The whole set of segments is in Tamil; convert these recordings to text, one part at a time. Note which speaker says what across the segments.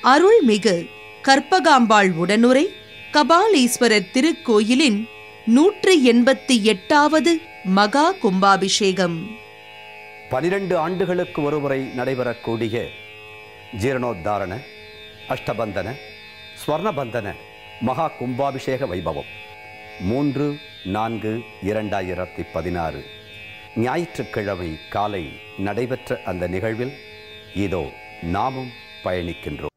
Speaker 1: அருள்மிகு கற்பகாம்பாள் உடனுரை கபாலீஸ்வரர் திருக்கோயிலின் நூற்று எண்பத்தி எட்டாவது மகா கும்பாபிஷேகம்
Speaker 2: பனிரெண்டு ஆண்டுகளுக்கு ஒருமுறை நடைபெறக்கூடிய ஜீரணோத்தாரண அஷ்டபந்தன ஸ்வர்ணபந்தன மகா கும்பாபிஷேக வைபவம் மூன்று நான்கு இரண்டாயிரத்தி பதினாறு ஞாயிற்றுக்கிழமை காலை நடைபெற்ற அந்த நிகழ்வில் இதோ நாமும் பயணிக்கின்றோம்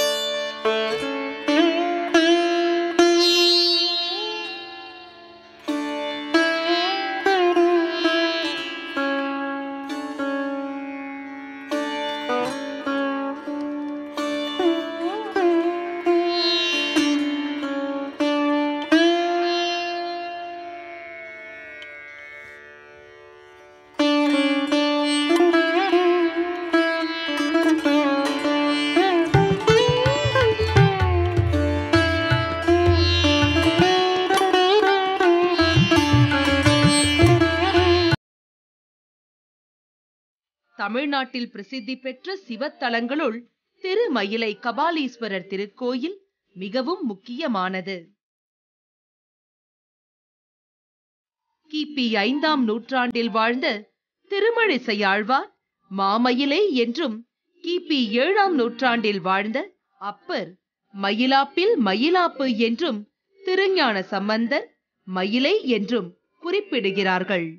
Speaker 1: தமிழ்நாட்டில் பிரசித்தி பெற்ற சிவத்தலங்களுள் திருமயிலை கபாலீஸ்வரர் திருக்கோயில் மிகவும் முக்கியமானது கிபி ஐந்தாம் நூற்றாண்டில் வாழ்ந்த திருமழிசையாழ்வார் மாமயிலை என்றும் கிபி ஏழாம் நூற்றாண்டில் வாழ்ந்த அப்பர் மயிலாப்பில் மயிலாப்பு என்றும் திருஞான சம்பந்தர் மயிலை என்றும் குறிப்பிடுகிறார்கள்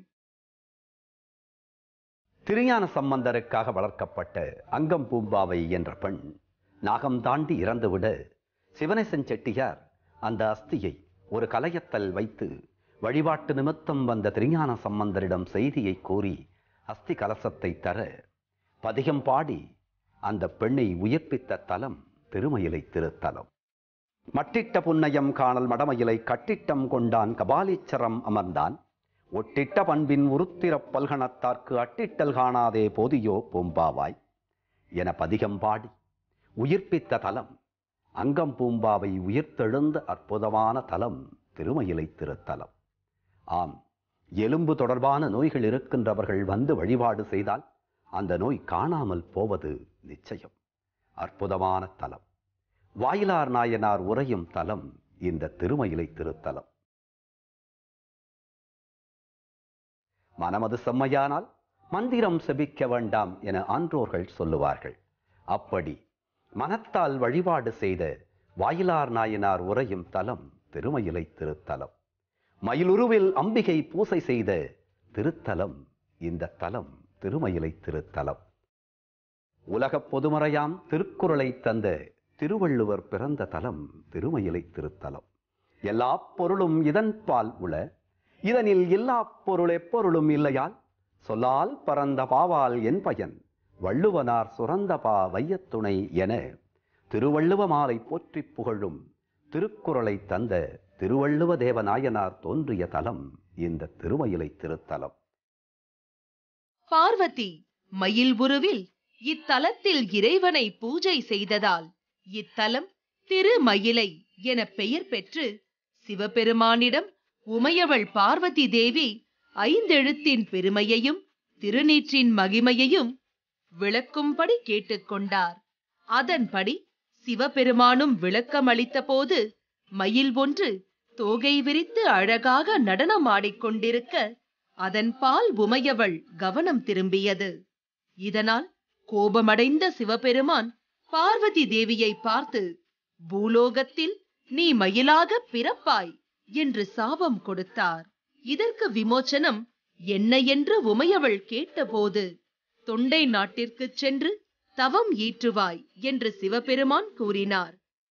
Speaker 2: திருஞான சம்பந்தருக்காக வளர்க்கப்பட்ட அங்கம் பூம்பாவை என்ற பெண் நாகம் தாண்டி இறந்துவிட சிவனேசன் செட்டியார் அந்த அஸ்தியை ஒரு கலயத்தில் வைத்து வழிபாட்டு நிமித்தம் வந்த திருஞான சம்பந்தரிடம் செய்தியை கூறி அஸ்தி கலசத்தை தர பதிகம் பாடி அந்த பெண்ணை உயிர்ப்பித்த தலம் திருமயிலை திருத்தலம் மட்டிட்ட புன்னயம் காணல் மடமயிலை கட்டிட்டம் கொண்டான் கபாலீச்சரம் அமர்ந்தான் ஒட்டிட்ட பண்பின் உருத்திரப் பல்கணத்தார்க்கு அட்டிட்டல் காணாதே போதியோ பூம்பாவாய் என பதிகம் பாடி உயிர்ப்பித்த தலம் அங்கம் பூம்பாவை உயிர்த்தெழுந்த அற்புதமான தலம் திருமயிலை திருத்தலம் ஆம் எலும்பு தொடர்பான நோய்கள் இருக்கின்றவர்கள் வந்து வழிபாடு செய்தால் அந்த நோய் காணாமல் போவது நிச்சயம் அற்புதமான தலம் வாயிலார் நாயனார் உரையும் தலம் இந்த திருமயிலை திருத்தலம் மனமது செம்மையானால் மந்திரம் செபிக்க வேண்டாம் என ஆன்றோர்கள் சொல்லுவார்கள் அப்படி மனத்தால் வழிபாடு செய்த வாயிலார் நாயனார் உரையும் தலம் திருமயிலை திருத்தலம் மயிலுருவில் அம்பிகை பூசை செய்த திருத்தலம் இந்த தலம் திருமயிலை திருத்தலம் உலகப் பொதுமறையாம் திருக்குறளை தந்த திருவள்ளுவர் பிறந்த தலம் திருமயிலை திருத்தலம் எல்லா பொருளும் இதன் பால் உள இதனில் எல்லா பொருள் எப்பொருளும் இல்லையால் சொல்லால் பரந்த பாவால் என் பயன் வள்ளுவனார் சுரந்த பா வையத்துணை என திருவள்ளுவ மாலை போற்றிப் புகழும் திருக்குறளை தந்த திருவள்ளுவ தேவநாயனார் தோன்றிய தலம் இந்த திருமயிலை திருத்தலம்
Speaker 1: பார்வதி மயில் உருவில் இத்தலத்தில் இறைவனை பூஜை செய்ததால் இத்தலம் திருமயிலை என பெயர் பெற்று சிவபெருமானிடம் உமையவள் பார்வதி தேவி ஐந்தெழுத்தின் பெருமையையும் திருநீற்றின் மகிமையையும் விளக்கும்படி கேட்டுக்கொண்டார் அதன்படி சிவபெருமானும் விளக்கமளித்த போது மயில் ஒன்று தோகை விரித்து அழகாக நடனமாடிக்கொண்டிருக்க அதன் பால் உமையவள் கவனம் திரும்பியது இதனால் கோபமடைந்த சிவபெருமான் பார்வதி தேவியை பார்த்து பூலோகத்தில் நீ மயிலாக பிறப்பாய் என்று சாபம் கொடுத்தார் இதற்கு விமோச்சனம் என்ன என்று உமையவள் கேட்டபோது தொண்டை நாட்டிற்குச் சென்று தவம் ஈற்றுவாய் என்று சிவபெருமான் கூறினார்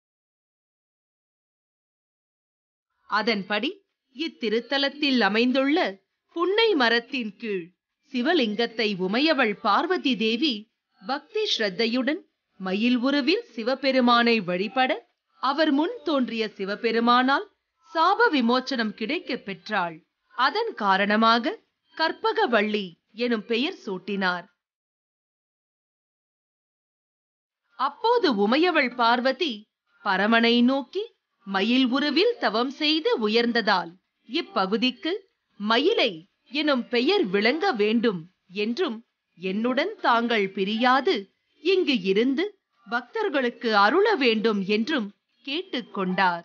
Speaker 1: அதன்படி இத்திருத்தலத்தில் அமைந்துள்ள புன்னை மரத்தின் கீழ் சிவலிங்கத்தை உமையவள் பார்வதி தேவி பக்தி ஸ்ரத்தையுடன் மயில் உருவில் சிவபெருமானை வழிபட அவர் முன் தோன்றிய சிவபெருமானால் சாப விமோச்சனம் கிடைக்கப் பெற்றாள் அதன் காரணமாக கற்பகவள்ளி எனும் பெயர் சூட்டினார் அப்போது உமையவள் பார்வதி பரமனை நோக்கி மயில் உருவில் தவம் செய்து உயர்ந்ததால் இப்பகுதிக்கு மயிலை எனும் பெயர் விளங்க வேண்டும் என்றும் என்னுடன் தாங்கள் பிரியாது இங்கு இருந்து பக்தர்களுக்கு அருள வேண்டும் என்றும் கேட்டுக்கொண்டார்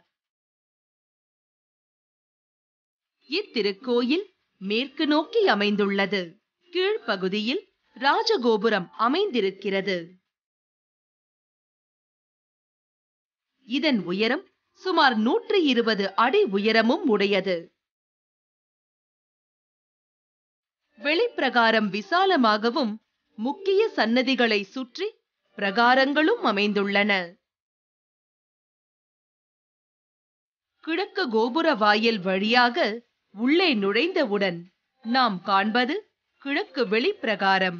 Speaker 1: இத்திருக்கோயில் மேற்கு நோக்கி அமைந்துள்ளது கீழ்ப்பகுதியில் ராஜகோபுரம் அமைந்திருக்கிறது இதன் உயரம் சுமார் நூற்றி இருபது அடி உயரமும் உடையது வெளிப்பிரகாரம் விசாலமாகவும் முக்கிய சன்னதிகளை சுற்றி பிரகாரங்களும் அமைந்துள்ளன கிழக்கு கோபுர வாயில் வழியாக உள்ளே நுழைந்தவுடன் நாம் காண்பது கிழக்கு வெளிப்பிரகாரம்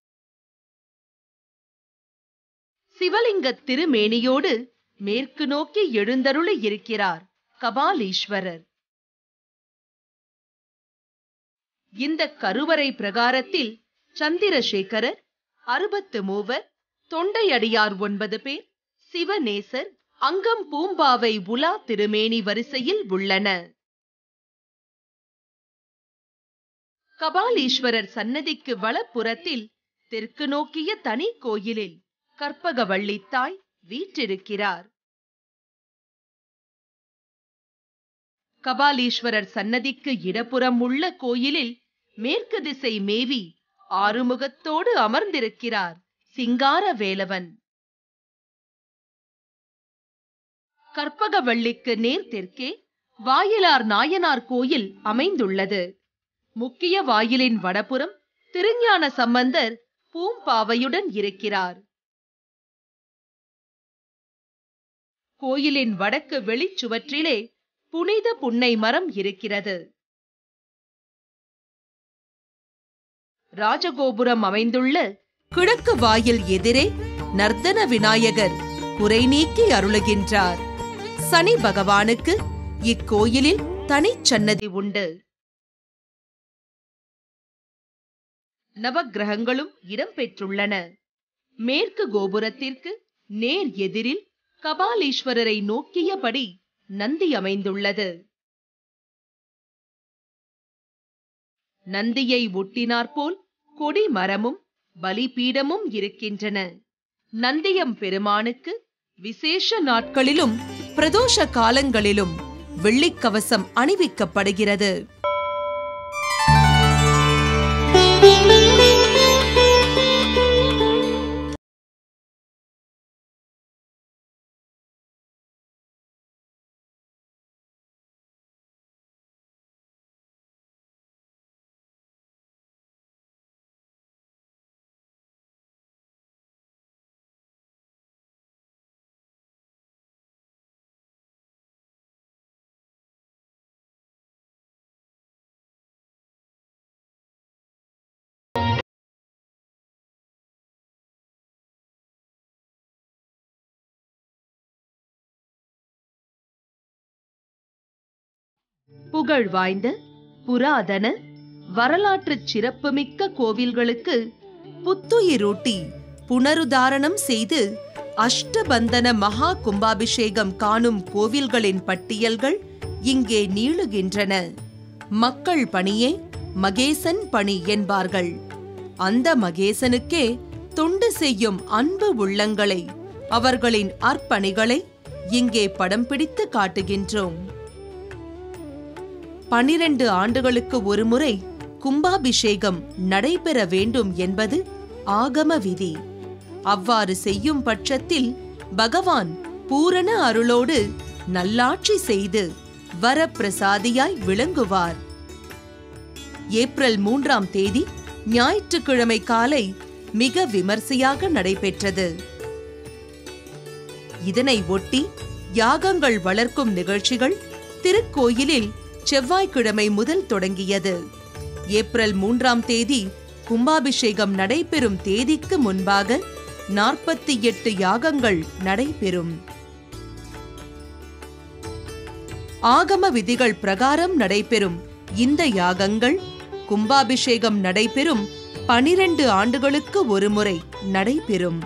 Speaker 1: சிவலிங்க திருமேனியோடு மேற்கு நோக்கி எழுந்தருளி இருக்கிறார் கபாலீஸ்வரர் இந்த கருவறை பிரகாரத்தில் சந்திரசேகரர் அறுபத்து மூவர் தொண்டையடியார் ஒன்பது பேர் சிவநேசர் அங்கம் பூம்பாவை உலா திருமேனி வரிசையில் உள்ளன கபாலீஸ்வரர் சன்னதிக்கு வலப்புறத்தில் தெற்கு நோக்கிய தனி கோயிலில் கற்பகவள்ளி தாய் வீற்றிருக்கிறார் கபாலீஸ்வரர் சன்னதிக்கு இடப்புறம் உள்ள கோயிலில் மேற்கு திசை மேவி ஆறுமுகத்தோடு அமர்ந்திருக்கிறார் சிங்கார வேலவன் கற்பகவள்ளிக்கு நேர் தெற்கே வாயிலார் நாயனார் கோயில் அமைந்துள்ளது முக்கிய வாயிலின் வடபுறம் திருஞான சம்பந்தர் பூம்பாவையுடன் இருக்கிறார் கோயிலின் வடக்கு வெளிச்சுவற்றிலே புனித புன்னை மரம் இருக்கிறது ராஜகோபுரம் அமைந்துள்ள கிழக்கு வாயில் எதிரே நர்த்தன விநாயகர் குறை நீக்கி அருளுகின்றார் சனி பகவானுக்கு இக்கோயிலில் தனிச்சன்னதி உண்டு நவக்கிரகங்களும் இடம்பெற்றுள்ளன மேற்கு கோபுரத்திற்கு நேர் எதிரில் கபாலீஸ்வரரை நோக்கியபடி நந்தி அமைந்துள்ளது நந்தியை ஒட்டினாற்போல் கொடி மரமும் பலிபீடமும் இருக்கின்றன நந்தியம் பெருமானுக்கு விசேஷ நாட்களிலும் பிரதோஷ காலங்களிலும் வெள்ளிக்கவசம் அணிவிக்கப்படுகிறது புகழ் வாய்ந்த புராதன வரலாற்றுச் சிறப்புமிக்க கோவில்களுக்கு புத்துயிரூட்டி புனருதாரணம் செய்து அஷ்டபந்தன மகா கும்பாபிஷேகம் காணும் கோவில்களின் பட்டியல்கள் இங்கே நீளுகின்றன மக்கள் பணியே மகேசன் பணி என்பார்கள் அந்த மகேசனுக்கே தொண்டு செய்யும் அன்பு உள்ளங்களை அவர்களின் அர்ப்பணிகளை இங்கே படம் பிடித்து காட்டுகின்றோம் பனிரெண்டு ஆண்டுகளுக்கு ஒருமுறை கும்பாபிஷேகம் நடைபெற வேண்டும் என்பது ஆகம விதி அவ்வாறு செய்யும் பட்சத்தில் பகவான் பூரண அருளோடு நல்லாட்சி செய்து வரப்பிரசாதியாய் விளங்குவார் ஏப்ரல் மூன்றாம் தேதி ஞாயிற்றுக்கிழமை காலை மிக விமர்சையாக நடைபெற்றது இதனை ஒட்டி யாகங்கள் வளர்க்கும் நிகழ்ச்சிகள் திருக்கோயிலில் செவ்வாய்க்கிழமை முதல் தொடங்கியது ஏப்ரல் மூன்றாம் தேதி கும்பாபிஷேகம் நடைபெறும் தேதிக்கு முன்பாக நாற்பத்தி எட்டு யாகங்கள் நடைபெறும் ஆகம விதிகள் பிரகாரம் நடைபெறும் இந்த யாகங்கள் கும்பாபிஷேகம் நடைபெறும் பனிரெண்டு ஆண்டுகளுக்கு ஒருமுறை நடைபெறும்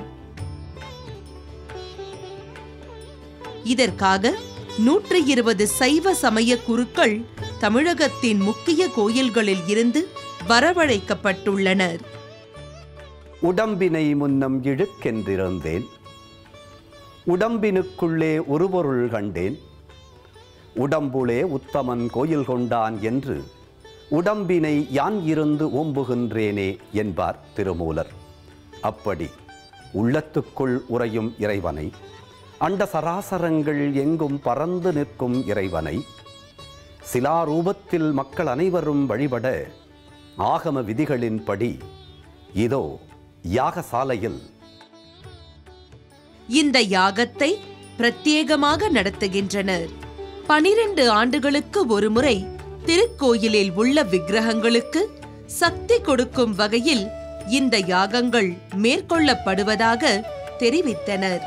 Speaker 1: இதற்காக நூற்றி இருபது சைவ சமய குருக்கள் தமிழகத்தின் முக்கிய கோயில்களில் இருந்து வரவழைக்கப்பட்டுள்ளனர்
Speaker 2: உடம்பினை முன்னம் இழுக்கென்றிருந்தேன் உடம்பினுக்குள்ளே ஒரு பொருள் கண்டேன் உடம்புளே உத்தமன் கோயில் கொண்டான் என்று உடம்பினை யான் இருந்து ஓம்புகின்றேனே என்பார் திருமூலர் அப்படி உள்ளத்துக்குள் உறையும் இறைவனை அண்ட சராசரங்கள் எங்கும் பறந்து நிற்கும் இறைவனை சிலாரூபத்தில் மக்கள் அனைவரும் வழிபட ஆகம விதிகளின்படி இதோ யாகசாலையில்
Speaker 1: இந்த யாகத்தை பிரத்யேகமாக நடத்துகின்றனர் பனிரெண்டு ஆண்டுகளுக்கு ஒருமுறை திருக்கோயிலில் உள்ள விக்கிரகங்களுக்கு சக்தி கொடுக்கும் வகையில் இந்த யாகங்கள் மேற்கொள்ளப்படுவதாக தெரிவித்தனர்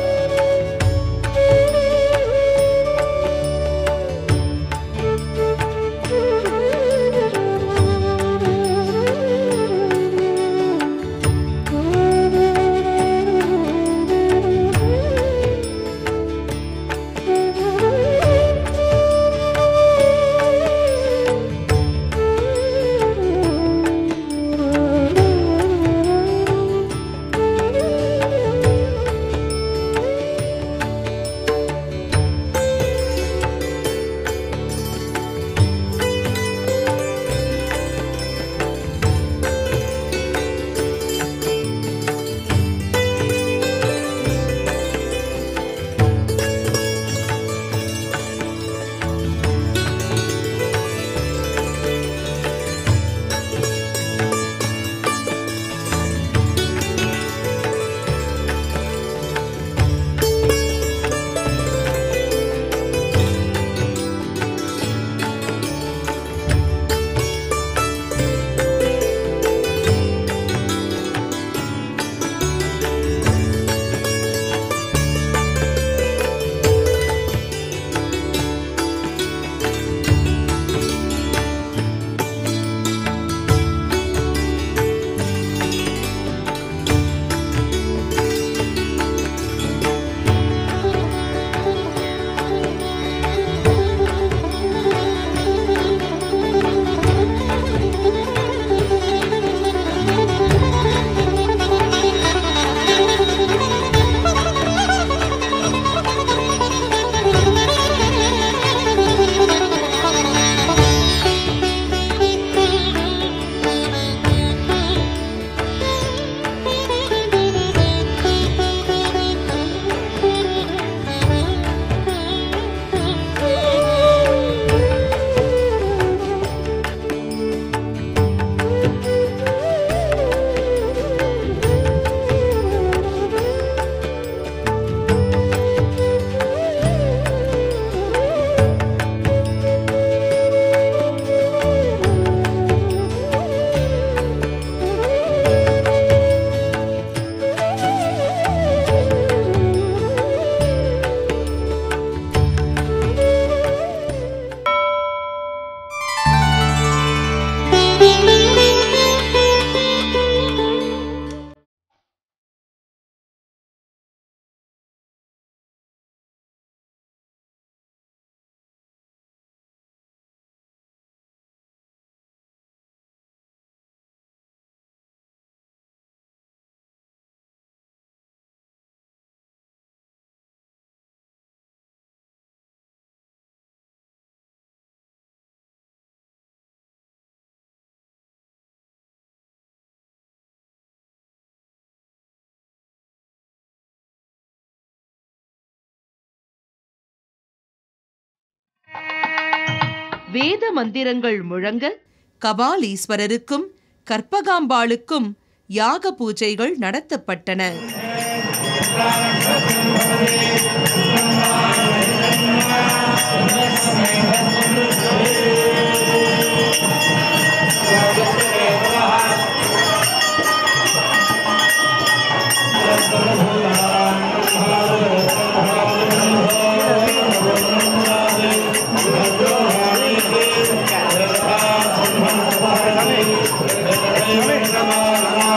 Speaker 1: வேத மந்திரங்கள் முழங்க கபாலீஸ்வரருக்கும் கற்பகாம்பாளுக்கும் யாக பூஜைகள் நடத்தப்பட்டன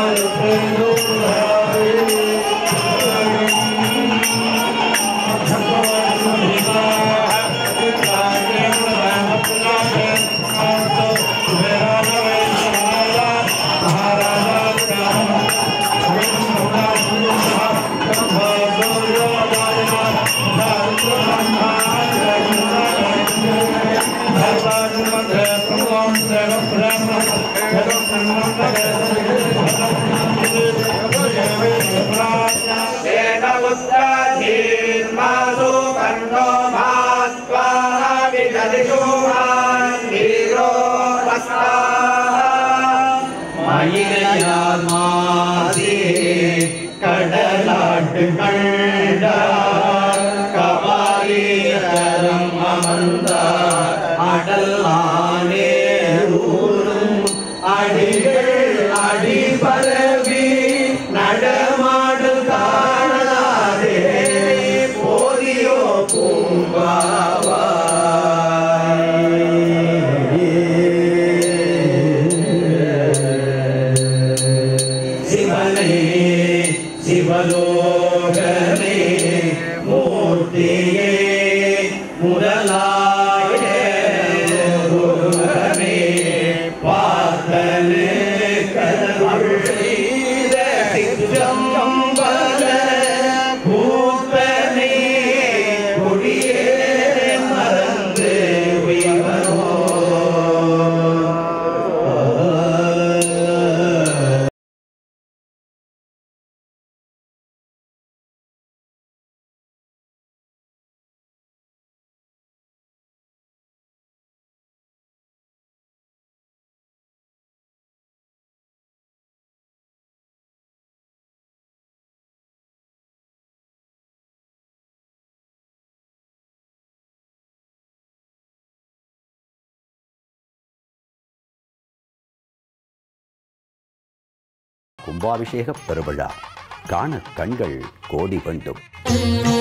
Speaker 3: Thank மயிலையார் மாதே கடலாட்டு கண்டார் கபாலீகரம் அமர்ந்தார் அடல்லானே ஊரும் அடிகள் அடி பரவி நடமாடு காணாதே போதியோ பூம்பாவாய் சிவனே சிவலோகனே மூர்த்தியே முதலாய குருகனே பார்த்தனே கருள் செய்த சிற்றம்பல பூத்தனே கொடியே மறந்து உயர்வோ
Speaker 2: கும்பாபிஷேக பெருவிழா காண கண்கள் கோடி வேண்டும்